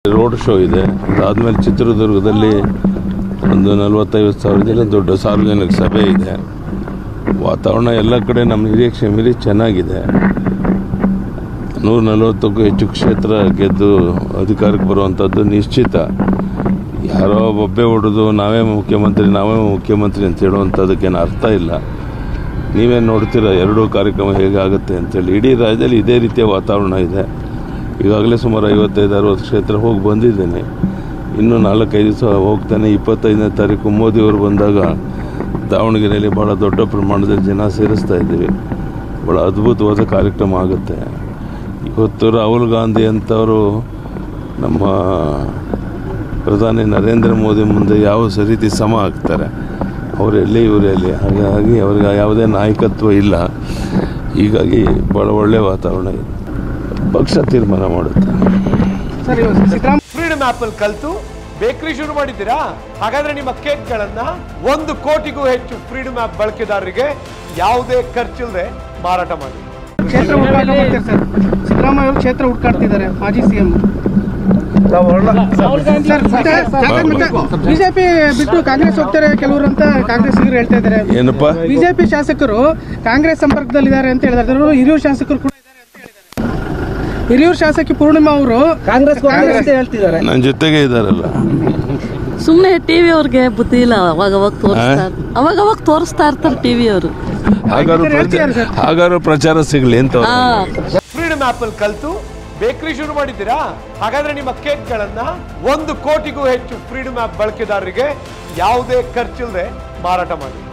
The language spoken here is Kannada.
ರೋಡ್ ಶೋ ಇದೆ ಅದಾದಮೇಲೆ ಚಿತ್ರದುರ್ಗದಲ್ಲಿ ಒಂದು ನಲವತ್ತೈವತ್ತು ಸಾವಿರ ಜನ ದೊಡ್ಡ ಸಾರ್ವಜನಿಕ ಸಭೆ ಇದೆ ವಾತಾವರಣ ಎಲ್ಲ ಕಡೆ ನಮ್ಮ ನಿರೀಕ್ಷೆ ಮೀರಿ ಚೆನ್ನಾಗಿದೆ ನೂರ ನಲವತ್ತಕ್ಕೂ ಹೆಚ್ಚು ಕ್ಷೇತ್ರ ಗೆದ್ದು ಅಧಿಕಾರಕ್ಕೆ ಬರುವಂಥದ್ದು ನಿಶ್ಚಿತ ಯಾರೋ ಬೊಬ್ಬೆ ಹೊಡೆದು ನಾವೇ ಮುಖ್ಯಮಂತ್ರಿ ನಾವೇ ಮುಖ್ಯಮಂತ್ರಿ ಅಂತ ಹೇಳುವಂಥದ್ದಕ್ಕೇನು ಅರ್ಥ ಇಲ್ಲ ನೀವೇ ನೋಡ್ತೀರ ಎರಡೂ ಕಾರ್ಯಕ್ರಮ ಹೇಗಾಗುತ್ತೆ ಅಂತೇಳಿ ಇಡೀ ರಾಜ್ಯದಲ್ಲಿ ಇದೇ ರೀತಿಯ ವಾತಾವರಣ ಇದೆ ಈಗಾಗಲೇ ಸುಮಾರು ಐವತ್ತೈದು ಅರವತ್ತು ಕ್ಷೇತ್ರ ಹೋಗಿ ಬಂದಿದ್ದೇನೆ ಇನ್ನೂ ನಾಲ್ಕೈದು ದಿವಸ ಹೋಗ್ತಾನೆ ಇಪ್ಪತ್ತೈದನೇ ತಾರೀಕು ಮೋದಿಯವರು ಬಂದಾಗ ದಾವಣಗೆರೆಯಲ್ಲಿ ಭಾಳ ದೊಡ್ಡ ಪ್ರಮಾಣದಲ್ಲಿ ಜನ ಸೇರಿಸ್ತಾ ಇದ್ದೀವಿ ಭಾಳ ಅದ್ಭುತವಾದ ಕಾರ್ಯಕ್ರಮ ಆಗುತ್ತೆ ಇವತ್ತು ರಾಹುಲ್ ಗಾಂಧಿ ಅಂತವರು ನಮ್ಮ ಪ್ರಧಾನಿ ನರೇಂದ್ರ ಮೋದಿ ಮುಂದೆ ಯಾವ ಸ ರೀತಿ ಸಮ ಆಗ್ತಾರೆ ಅವರೆಲ್ಲಿ ಇವರೆಲ್ಲಿ ಹಾಗಾಗಿ ಅವ್ರಿಗೆ ಯಾವುದೇ ನಾಯಕತ್ವ ಇಲ್ಲ ಹೀಗಾಗಿ ಭಾಳ ಒಳ್ಳೆಯ ವಾತಾವರಣ ಇದೆ ಪಕ್ಷ ತೀರ್ಮಾನ ಮಾಡುತ್ತೆ ಸರ್ ಇವಾಗ ಸಿದ್ದರಾಮಯ್ಯ ಫ್ರೀಡಮ್ ಆಪ್ ಅಲ್ಲಿ ಕಲ್ತು ಬೇಕರಿ ಶುರು ಮಾಡಿದ್ದೀರಾ ಹಾಗಾದ್ರೆ ನಿಮ್ಮ ಕೇಕ್ಗಳನ್ನ ಒಂದು ಕೋಟಿಗೂ ಹೆಚ್ಚು ಫ್ರೀಡಮ್ ಆಪ್ ಬಳಕೆದಾರರಿಗೆ ಯಾವುದೇ ಖರ್ಚಿಲ್ಲದೆ ಮಾರಾಟ ಮಾಡಿ ಕ್ಷೇತ್ರ ಹುಡುಕಾಟ ಮಾಡ್ತಾರೆ ಸರ್ ಸಿದ್ದರಾಮಯ್ಯ ಅವರು ಕ್ಷೇತ್ರ ಹುಡುಕಾಡ್ತಿದ್ದಾರೆ ಮಾಜಿ ಸಿಎಂ ಸರ್ ಮತ್ತೆ ಬಿಜೆಪಿ ಬಿಟ್ಟು ಕಾಂಗ್ರೆಸ್ ಹೋಗ್ತಾರೆ ಕೆಲವರು ಅಂತ ಕಾಂಗ್ರೆಸ್ ಹೇಳ್ತಾ ಇದ್ದಾರೆ ಏನಪ್ಪ ಬಿಜೆಪಿ ಶಾಸಕರು ಕಾಂಗ್ರೆಸ್ ಸಂಪರ್ಕದಲ್ಲಿದ್ದಾರೆ ಅಂತ ಹೇಳಿದ್ದಾರೆ ಅವರು ಹಿರಿಯೂರು ಶಾಸಕರು ಕೂಡ ಇದ್ದಾರೆ ಅಂತ ಹೇಳಿದ್ದಾರೆ ಹಿರಿಯೂರು ಶಾಸಕಿ ಪೂರ್ಣಿಮಾ ಅವರು ಕಾಂಗ್ರೆಸ್ ಅಂತ ಹೇಳ್ತಿದ್ದಾರೆ ನನ್ನ ಜೊತೆಗೆ ಇದ್ದಾರಲ್ಲ ಸುಮ್ಮನೆ ಟಿವಿ ಅವ್ರಿಗೆ ಬುದ್ಧಿ ಇಲ್ಲ ಅವಾಗ ಅವಾಗ ತೋರಿಸ್ತಾ ಅವಾಗ ಅವಾಗ ತೋರಿಸ್ತಾ ಇರ್ತಾರೆ ಟಿವಿ ಅವರು ಹಾಗಾದ್ರೂ ಪ್ರಚಾರ ಹಾಗಾದ್ರೂ ಪ್ರಚಾರ ಸಿಗಲಿ ಅಂತ ಅವ್ರು ಹಾ ಫ್ರೀಡಮ್ ಆಪ್ ಅಲ್ಲಿ ಕಲ್ತು ಬೇಕರಿ ಶುರು ಮಾಡಿದ್ದೀರಾ ಹಾಗಾದ್ರೆ ನಿಮ್ಮ ಕೇಕ್ಗಳನ್ನ ಒಂದು ಕೋಟಿಗೂ ಹೆಚ್ಚು ಫ್ರೀಡಮ್ ಆಪ್ ಬಳಕೆದಾರರಿಗೆ ಯಾವುದೇ ಖರ್ಚಿಲ್ಲದೆ ಮಾರಾಟ ಮಾಡಿ